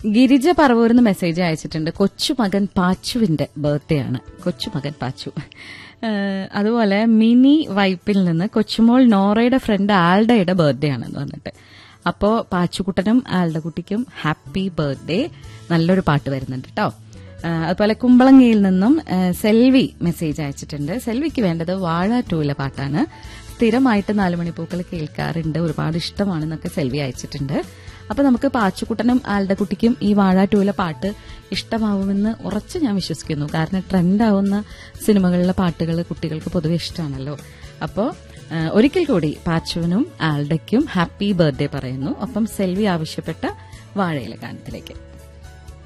Girija പറവൂരിന്ന് message അയച്ചിട്ടുണ്ട് കൊച്ചുമകൻ പാച്ചുവിന്റെ birthday ആണ് കൊച്ചുമകൻ പാച്ചു ഏഹ് അതുപോലെ മിനി വൈപ്പിൽ നിന്ന് കൊച്ചുമോൾ നോറയുടെ ഫ്രണ്ട് ആൽഡയുടെ ബർത്ത്ഡേ ആണെന്ന് പറഞ്ഞിട്ട് അപ്പോ പാച്ചുകുട്ടനും ആൽഡ കുട്ടിക്കും ഹാപ്പി ബർത്ത്ഡേ നല്ലൊരു പാട്ട് വരുന്നുണ്ട് കേട്ടോ ഏഹ് അതുപോലെ കുമ്പളങ്ങിയിൽ നിന്നും ഏഹ് സെൽവി മെസ്സേജ് അയച്ചിട്ടുണ്ട് സെൽവിക്ക് വേണ്ടത് വാഴ ടൂലെ പാട്ടാണ് സ്ഥിരമായിട്ട് നാലുമണിപ്പൂക്കൾ കേൾക്കാറുണ്ട് ഒരുപാട് ഇഷ്ടമാണെന്നൊക്കെ സെൽവി അയച്ചിട്ടുണ്ട് അപ്പൊ നമുക്ക് പാച്ചുക്കുട്ടനും ആളുടെ കുട്ടിക്കും ഈ വാഴ ടൂലെ പാട്ട് ഇഷ്ടമാവുമെന്ന് ഉറച്ച് ഞാൻ വിശ്വസിക്കുന്നു കാരണം ട്രെൻഡ് ആവുന്ന സിനിമകളിലെ പാട്ടുകൾ കുട്ടികൾക്ക് പൊതുവെ ഇഷ്ടമാണല്ലോ അപ്പോൾ ഒരിക്കൽ കൂടി പാച്ചുവിനും ആൽഡയ്ക്കും ഹാപ്പി ബർത്ത്ഡേ പറയുന്നു ഒപ്പം സെൽവി ആവശ്യപ്പെട്ട വാഴയിലെ ഗാനത്തിലേക്ക്